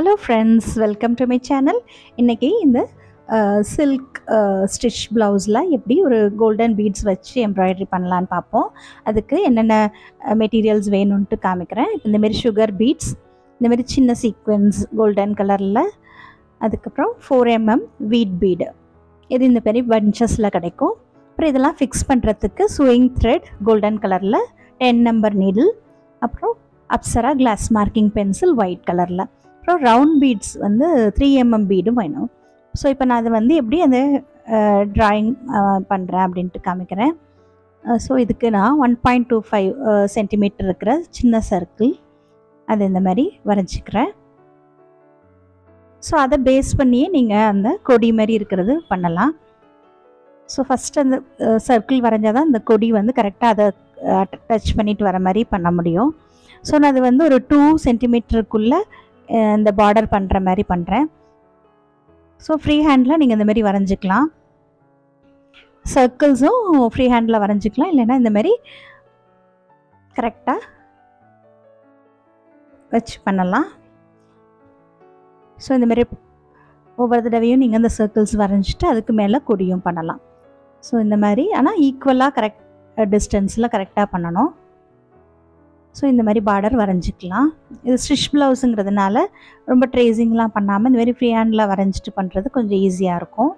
hello friends welcome to my channel இன்றைக்கி இந்த silk stitch ப்ளவுஸில் எப்படி ஒரு கோல்டன் பீட்ஸ் வச்சு எம்ப்ராய்டரி பண்ணலான்னு பார்ப்போம் அதுக்கு என்னென்ன மெட்டீரியல்ஸ் வேணும்ன்ட்டு காமிக்கிறேன் இப்போ இந்தமாரி சுகர் பீட்ஸ் இந்தமாரி சின்ன சீக்வென்ஸ் கோல்டன் கலரில் அதுக்கப்புறம் ஃபோர் எம்எம் வீட் பீடு இது இந்த மாதிரி பஞ்சஸில் கிடைக்கும் அப்புறம் இதெல்லாம் ஃபிக்ஸ் பண்ணுறதுக்கு ஸ்விங் த்ரெட் கோல்டன் கலரில் டென் நம்பர் நீடில் அப்புறம் Apsara glass marking pencil white கலரில் அப்புறம் ரவுண்ட் பீட்ஸ் வந்து த்ரீ எம்எம் பீடும் வேணும் ஸோ இப்போ நான் அதை வந்து எப்படி அந்த ட்ராயிங் பண்ணுறேன் அப்படின்ட்டு காமிக்கிறேன் ஸோ இதுக்கு நான் one point two five centimetre இருக்கிற சின்ன சர்க்கிள் அது இந்த மாதிரி வரைஞ்சிக்கிறேன் ஸோ அதை பேஸ் பண்ணியே நீங்கள் அந்த கொடி மாதிரி இருக்கிறது பண்ணலாம் ஸோ ஃபஸ்ட் அந்த சர்க்கிள் வரைஞ்சால் தான் அந்த கொடி வந்து கரெக்டாக அதை டச் பண்ணிட்டு வர மாதிரி பண்ண முடியும் ஸோ நான் அது வந்து ஒரு டூ சென்டிமீட்டருக்குள்ளே இந்த பார்டர் பண்ணுற மாதிரி பண்ணுறேன் ஸோ ஃப்ரீ ஹேண்டில் நீங்கள் இந்த மாதிரி வரைஞ்சிக்கலாம் சர்க்கிள்ஸும் ஃப்ரீ ஹேண்டில் வரைஞ்சிக்கலாம் இல்லைன்னா இந்த மாதிரி கரெக்டாக வச்சு பண்ணலாம் ஸோ இந்த மாதிரி ஒவ்வொரு தடவையும் நீங்கள் அந்த சர்க்கிள்ஸ் வரைஞ்சிட்டு அதுக்கு மேலே கொடியும் பண்ணலாம் ஸோ இந்த மாதிரி ஆனால் ஈக்குவலாக கரெக்ட் டிஸ்டன்ஸில் கரெக்டாக பண்ணணும் ஸோ இந்த மாதிரி பார்டர் வரைஞ்சிக்கலாம் இது ஸ்டிச் ப்ளவுஸுங்கிறதுனால ரொம்ப ட்ரேசிங்லாம் பண்ணாமல் இந்த மாதிரி ஃப்ரீ ஹேண்டில் வரைஞ்சிட்டு பண்ணுறது கொஞ்சம் ஈஸியாக இருக்கும்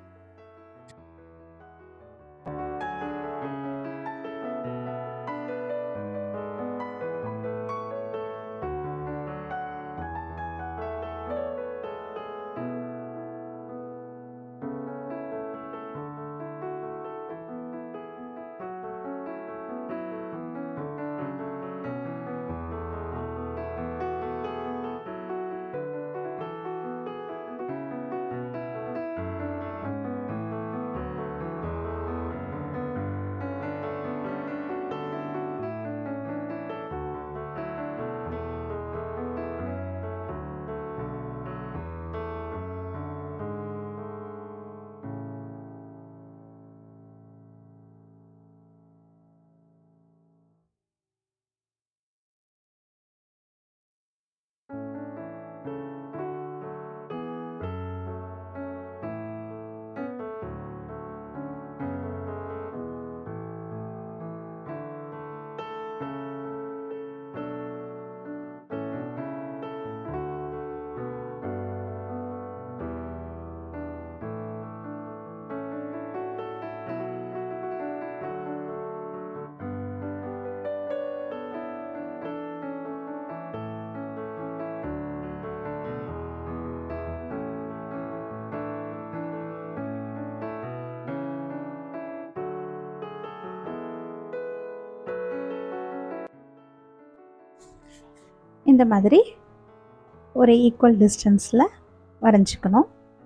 இந்த மாதிரி ஒரு ஈக்குவல் டிஸ்டன்ஸில் வரைஞ்சிக்கணும்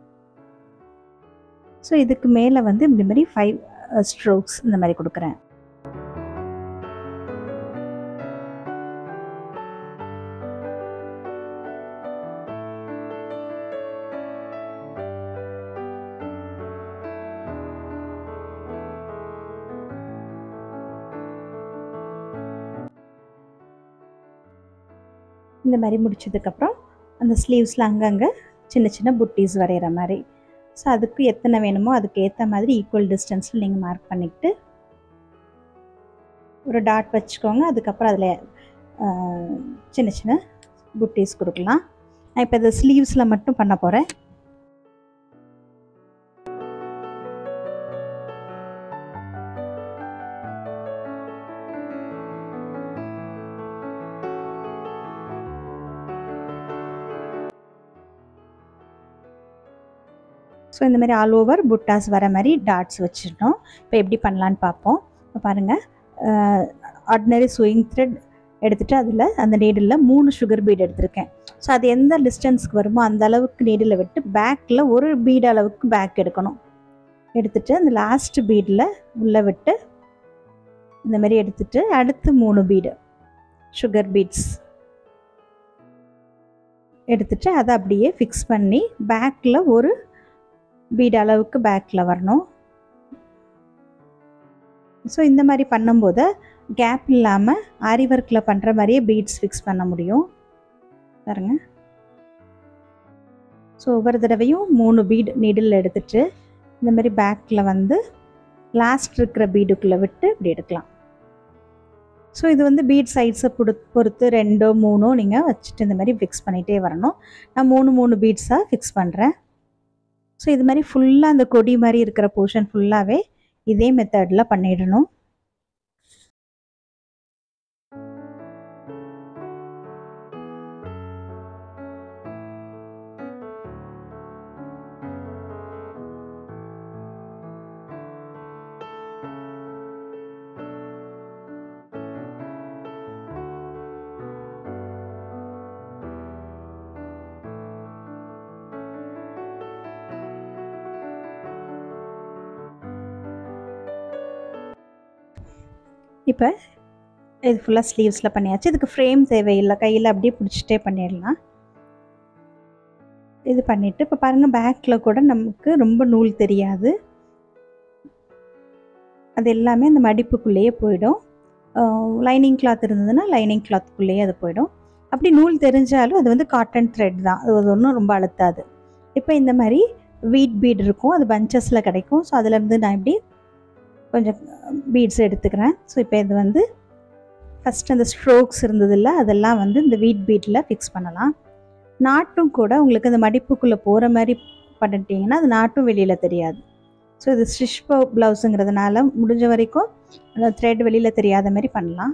ஸோ இதுக்கு மேலே வந்து இந்த மாதிரி ஃபைவ் ஸ்ட்ரோக்ஸ் இந்த மாதிரி கொடுக்குறேன் இந்த மாதிரி முடிச்சதுக்கப்புறம் அந்த ஸ்லீவ்ஸில் அங்கங்கே சின்ன சின்ன புட்டீஸ் வரைகிற மாதிரி ஸோ அதுக்கு எத்தனை வேணுமோ அதுக்கு ஏற்ற மாதிரி ஈக்குவல் டிஸ்டன்ஸில் நீங்கள் மார்க் பண்ணிக்கிட்டு ஒரு டாட் வச்சுக்கோங்க அதுக்கப்புறம் அதில் சின்ன சின்ன புட்டீஸ் கொடுக்கலாம் நான் இப்போ இதை ஸ்லீவ்ஸில் மட்டும் பண்ண போகிறேன் ஸோ இந்த மாதிரி ஆல் ஓவர் புட்டாஸ் வர மாதிரி டாட்ஸ் வச்சிடணும் இப்போ எப்படி பண்ணலான்னு பார்ப்போம் இப்போ பாருங்கள் ஆர்டினரி ஸ்விங் த்ரெட் எடுத்துகிட்டு அதில் அந்த நீடில் மூணு சுகர் பீட் எடுத்திருக்கேன் ஸோ அது எந்த டிஸ்டன்ஸ்க்கு வருமோ அந்த அளவுக்கு நீடில் விட்டு பேக்கில் ஒரு பீட் அளவுக்கு பேக் எடுக்கணும் எடுத்துகிட்டு அந்த லாஸ்ட் பீடில் உள்ளே விட்டு இந்த மாதிரி எடுத்துகிட்டு அடுத்து மூணு பீடு சுகர் பீட்ஸ் எடுத்துகிட்டு அதை அப்படியே ஃபிக்ஸ் பண்ணி பேக்கில் ஒரு பீட் அளவுக்கு பேக்கில் வரணும் ஸோ இந்த மாதிரி பண்ணும்போது கேப் இல்லாமல் ஆரி ஒர்க்கில் பண்ணுற மாதிரியே பீட்ஸ் ஃபிக்ஸ் பண்ண முடியும் பாருங்க ஸோ ஒவ்வொரு தடவையும் மூணு பீடு நீடில் எடுத்துட்டு இந்த மாதிரி பேக்கில் வந்து லாஸ்ட் இருக்கிற பீடுக்குள்ளே விட்டு இப்படி எடுக்கலாம் ஸோ இது வந்து பீட் சைட்ஸை பொறு பொறுத்து ரெண்டோ மூணோ நீங்கள் வச்சுட்டு இந்த மாதிரி ஃபிக்ஸ் பண்ணிகிட்டே வரணும் நான் மூணு மூணு பீட்ஸாக ஃபிக்ஸ் பண்ணுறேன் ஸோ இது மாதிரி ஃபுல்லாக அந்த கொடி மாதிரி இருக்கிற போர்ஷன் ஃபுல்லாகவே இதே மெத்தடில் பண்ணிடணும் இப்போ இது ஃபுல்லாக ஸ்லீவ்ஸில் பண்ணியாச்சு இதுக்கு ஃப்ரேம் தேவையில்லை கையில் அப்படியே பிடிச்சிட்டே பண்ணிடலாம் இது பண்ணிவிட்டு இப்போ பாருங்கள் பேக்கில் கூட நமக்கு ரொம்ப நூல் தெரியாது அது எல்லாமே அந்த மடிப்புக்குள்ளேயே போயிடும் லைனிங் கிளாத் இருந்ததுன்னா லைனிங் கிளாத்துக்குள்ளேயே அது போயிடும் அப்படி நூல் தெரிஞ்சாலும் அது வந்து காட்டன் த்ரெட் தான் அது ஒன்றும் ரொம்ப அழுத்தாது இப்போ இந்த மாதிரி வீட் பீட் இருக்கும் அது பஞ்சஸில் கிடைக்கும் ஸோ அதுலேருந்து நான் இப்படி கொஞ்சம் பீட்ஸ் எடுத்துக்கிறேன் ஸோ இப்போ இது வந்து ஃபஸ்ட் அந்த ஸ்ட்ரோக்ஸ் இருந்ததில்ல அதெல்லாம் வந்து இந்த வீட் பீட்டில் ஃபிக்ஸ் பண்ணலாம் நாட்டும் கூட உங்களுக்கு அந்த மடிப்புக்குள்ளே போகிற மாதிரி பண்ணிட்டீங்கன்னா அது நாட்டும் வெளியில் தெரியாது ஸோ இது ஸ்டிச் ப்ளவுஸுங்கிறதுனால முடிஞ்ச வரைக்கும் அந்த த்ரெட் வெளியில் தெரியாத மாதிரி பண்ணலாம்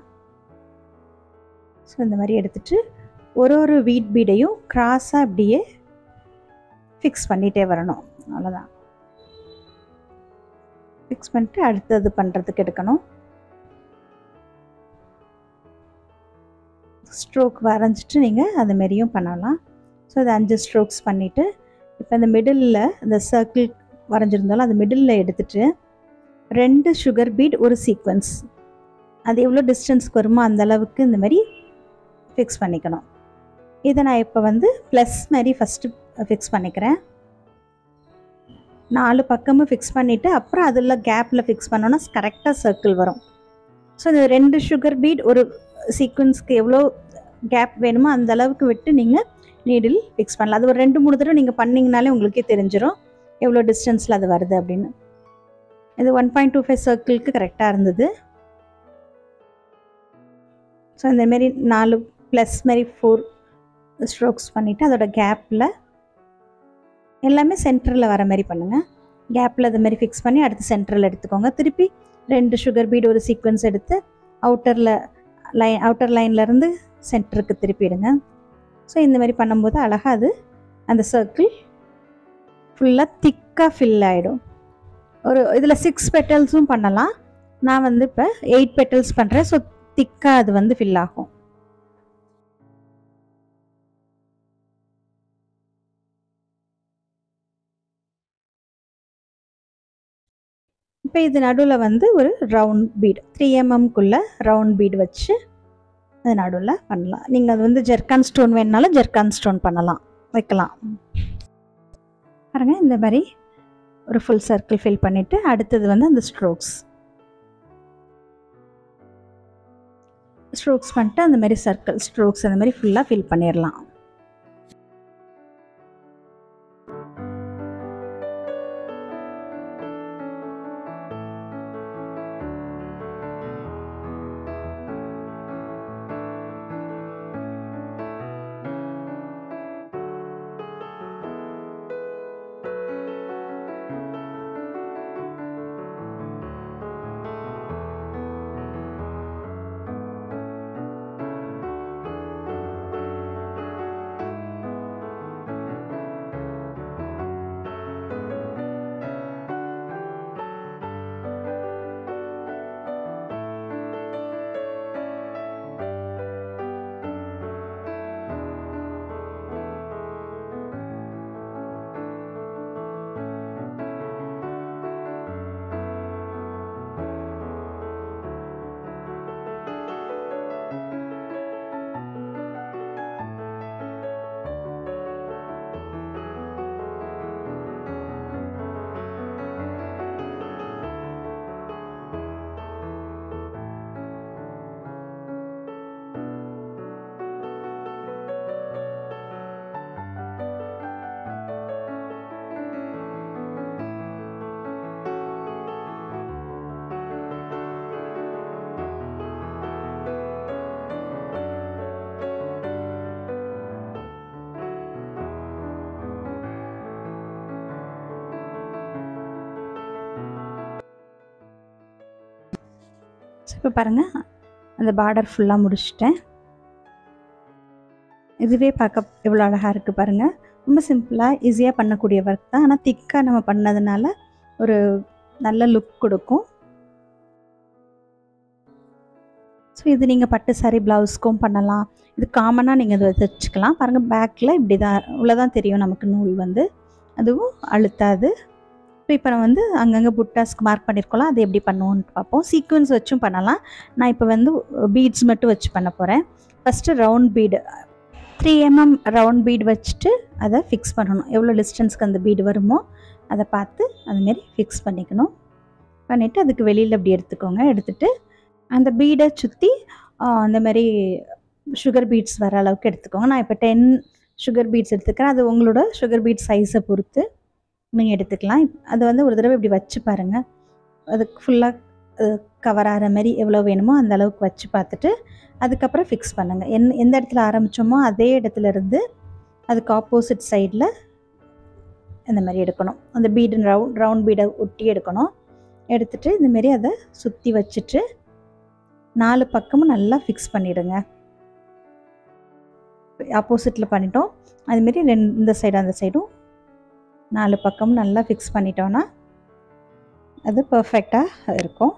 ஸோ இந்த மாதிரி எடுத்துகிட்டு ஒரு ஒரு வீட் பீடையும் க்ராஸாக அப்படியே ஃபிக்ஸ் பண்ணிகிட்டே வரணும் அவ்வளோதான் ஃபிக்ஸ் பண்ணிட்டு அடுத்தது பண்ணுறதுக்கு எடுக்கணும் ஸ்ட்ரோக் வரைஞ்சிட்டு நீங்கள் அது மாரியும் பண்ணலாம் ஸோ அது அஞ்சு ஸ்ட்ரோக்ஸ் பண்ணிவிட்டு இப்போ இந்த மிடில் இந்த சர்க்கிள் வரைஞ்சிருந்தாலும் அது மிடில் எடுத்துட்டு ரெண்டு சுகர் பீட் ஒரு சீக்வன்ஸ் அது எவ்வளோ டிஸ்டன்ஸ்க்கு வருமோ அந்த அளவுக்கு இந்த மாதிரி ஃபிக்ஸ் பண்ணிக்கணும் இதை நான் இப்போ வந்து ப்ளஸ் மாதிரி ஃபஸ்ட்டு ஃபிக்ஸ் பண்ணிக்கிறேன் நாலு பக்கமும் ஃபிக்ஸ் பண்ணிவிட்டு அப்புறம் அதில் கேப்பில் ஃபிக்ஸ் பண்ணோன்னா கரெக்டாக சர்க்கிள் வரும் ஸோ இந்த ரெண்டு சுகர் பீட் ஒரு சீக்வன்ஸ்க்கு எவ்வளோ கேப் வேணுமோ அந்த அளவுக்கு விட்டு நீங்கள் நீடில் ஃபிக்ஸ் பண்ணலாம் அது ஒரு ரெண்டு மூணு தடவை நீங்கள் பண்ணிங்கனாலே உங்களுக்கே தெரிஞ்சிடும் எவ்வளோ டிஸ்டன்ஸில் அது வருது அப்படின்னு இது ஒன் பாயிண்ட் டூ ஃபைவ் சர்க்கிளுக்கு கரெக்டாக இருந்தது ஸோ இந்தமாரி நாலு ப்ளஸ் மாரி ஃபோர் ஸ்ட்ரோக்ஸ் பண்ணிவிட்டு அதோட கேப்பில் எல்லாமே சென்டரில் வர மாதிரி பண்ணுங்கள் கேப்பில் அது மாதிரி ஃபிக்ஸ் பண்ணி அடுத்து சென்டரில் எடுத்துக்கோங்க திருப்பி ரெண்டு சுகர் பீட் ஒரு சீக்வன்ஸ் எடுத்து அவுட்டரில் லைன் அவுட்டர் லைன்லேருந்து சென்டருக்கு திருப்பிடுங்க ஸோ இந்த மாதிரி பண்ணும்போது அழகாக அது அந்த சர்க்கிள் ஃபுல்லாக திக்காக ஃபில் ஆகிடும் ஒரு இதில் சிக்ஸ் பெட்டல்ஸும் பண்ணலாம் நான் வந்து இப்போ எயிட் பெட்டல்ஸ் பண்ணுறேன் ஸோ திக்காக அது வந்து ஃபில் ஆகும் இப்போ இது நடுவில் வந்து ஒரு ரவுண்ட் பீட் த்ரீ எம்எம்குள்ளே ரவுண்ட் பீட் வச்சு அது நடுவில் பண்ணலாம் நீங்கள் அது வந்து ஜெர்கான் ஸ்டோன் வேணுனாலும் ஜெர்கான் ஸ்டோன் பண்ணலாம் வைக்கலாம் பாருங்கள் இந்த மாதிரி ஒரு ஃபுல் சர்க்கிள் ஃபில் பண்ணிவிட்டு அடுத்தது வந்து அந்த ஸ்ட்ரோக்ஸ் ஸ்ட்ரோக்ஸ் பண்ணிட்டு அந்த மாதிரி சர்க்கிள் ஸ்ட்ரோக்ஸ் அந்த மாதிரி ஃபுல்லாக ஃபில் பண்ணிடலாம் இப்போ பாருங்கள் அந்த பார்டர் ஃபுல்லாக முடிச்சிட்டேன் இதுவே பார்க்க எவ்வளோ அழகாக இருக்குது பாருங்கள் ரொம்ப சிம்பிளாக ஈஸியாக பண்ணக்கூடிய ஒர்க் தான் ஆனால் திக்காக நம்ம பண்ணதுனால ஒரு நல்ல லுக் கொடுக்கும் ஸோ இது நீங்கள் பட்டு சாரி ப்ளவுஸ்க்கும் பண்ணலாம் இது காமனாக நீங்கள் இதை தைச்சிக்கலாம் பாருங்கள் பேக்கில் இப்படி தான் உள்ளதான் தெரியும் நமக்கு நூல் வந்து அதுவும் அழுத்தாது இப்போ இப்போ நம்ம வந்து அங்கங்கே புட்டாஸ்க்கு மார்க் பண்ணியிருக்கோம் அது எப்படி பண்ணுவோன்னு பார்ப்போம் சீக்வன்ஸ் வச்சும் பண்ணலாம் நான் இப்போ வந்து பீட்ஸ் மட்டும் வச்சு பண்ண போகிறேன் first round bead three MM round bead வச்சுட்டு அதை ஃபிக்ஸ் பண்ணணும் எவ்வளோ டிஸ்டன்ஸ்க்கு அந்த பீடு வருமோ அதை பார்த்து அதுமாரி ஃபிக்ஸ் பண்ணிக்கணும் பண்ணிவிட்டு அதுக்கு வெளியில் அப்படி எடுத்துக்கோங்க எடுத்துகிட்டு அந்த பீடை சுற்றி அந்த மாதிரி சுகர் பீட்ஸ் வர அளவுக்கு எடுத்துக்கோங்க நான் இப்போ டென் சுகர் பீட்ஸ் எடுத்துக்கிறேன் அது உங்களோட சுகர் பீட் சைஸை பொறுத்து நீங்கள் எடுத்துக்கலாம் அது வந்து ஒரு தடவை இப்படி வச்சு பாருங்கள் அதுக்கு ஃபுல்லாக கவர் ஆகிற மாதிரி எவ்வளோ வேணுமோ அந்த அளவுக்கு வச்சு பார்த்துட்டு அதுக்கப்புறம் ஃபிக்ஸ் பண்ணுங்கள் என் எந்த இடத்துல ஆரம்பித்தோமோ அதே இடத்துல இருந்து அதுக்கு ஆப்போசிட் சைடில் இந்த மாதிரி எடுக்கணும் அந்த பீடு ரவுண்ட் ரவுண்ட் பீடை ஒட்டி எடுக்கணும் எடுத்துகிட்டு இந்தமாரி அதை சுற்றி வச்சுட்டு நாலு பக்கமும் நல்லா ஃபிக்ஸ் பண்ணிவிடுங்க ஆப்போசிட்டில் பண்ணிட்டோம் அதுமாரி ரெண்டு இந்த சைடு அந்த சைடும் நாலு பக்கமும் நல்லா ஃபிக்ஸ் பண்ணிட்டோன்னா அது பர்ஃபெக்டாக இருக்கும்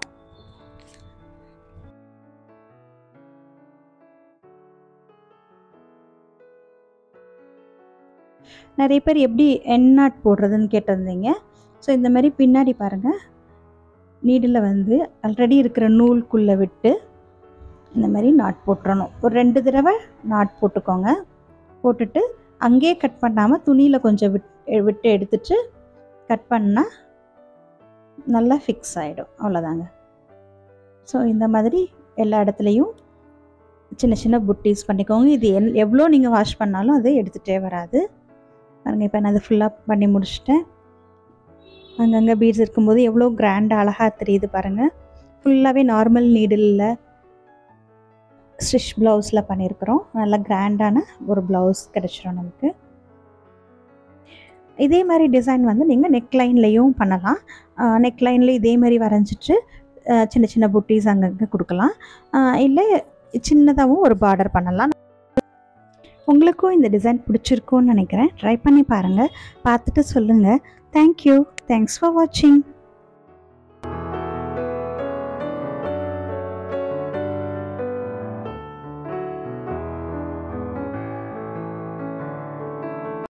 நிறைய பேர் எப்படி எண்ணாட் போடுறதுன்னு கேட்டிருந்தீங்க ஸோ இந்த மாதிரி பின்னாடி பாருங்கள் நீடில் வந்து ஆல்ரெடி இருக்கிற நூலுக்குள்ளே விட்டு இந்த மாதிரி நாட் போட்டுறணும் ஒரு ரெண்டு தடவை நாட் போட்டுக்கோங்க போட்டுட்டு அங்கேயே கட் பண்ணாமல் துணியில் கொஞ்சம் விட் விட்டு எடுத்துட்டு கட் பண்ணால் நல்லா ஃபிக்ஸ் ஆகிடும் அவ்வளோதாங்க ஸோ இந்த மாதிரி எல்லா இடத்துலையும் சின்ன சின்ன புட்டீஸ் பண்ணிக்கோங்க இது என் எவ்வளோ நீங்கள் வாஷ் பண்ணாலும் அது எடுத்துகிட்டே வராது பாருங்கள் இப்போ நான் அதை ஃபுல்லாக பண்ணி முடிச்சிட்டேன் அங்கங்கே பீட்ஸ் இருக்கும்போது எவ்வளோ கிராண்ட் அழகாக தெரியுது பாருங்கள் ஃபுல்லாகவே நார்மல் நீடிலில் ஸ்டிச் ப்ளவுஸில் பண்ணியிருக்கிறோம் நல்லா கிராண்டான ஒரு ப்ளவுஸ் கிடச்சிரும் நமக்கு இதே மாதிரி டிசைன் வந்து நீங்கள் நெக்லைன்லேயும் பண்ணலாம் நெக்லைனில் இதே மாதிரி வரைஞ்சிட்டு சின்ன சின்ன புட்டீஸ் அங்கங்கே கொடுக்கலாம் இல்லை சின்னதாகவும் ஒரு பார்டர் பண்ணலாம் உங்களுக்கும் இந்த டிசைன் பிடிச்சிருக்கும்னு நினைக்கிறேன் ட்ரை பண்ணி பாருங்கள் பார்த்துட்டு சொல்லுங்கள் தேங்க்யூ தேங்க்ஸ் ஃபார் வாட்சிங்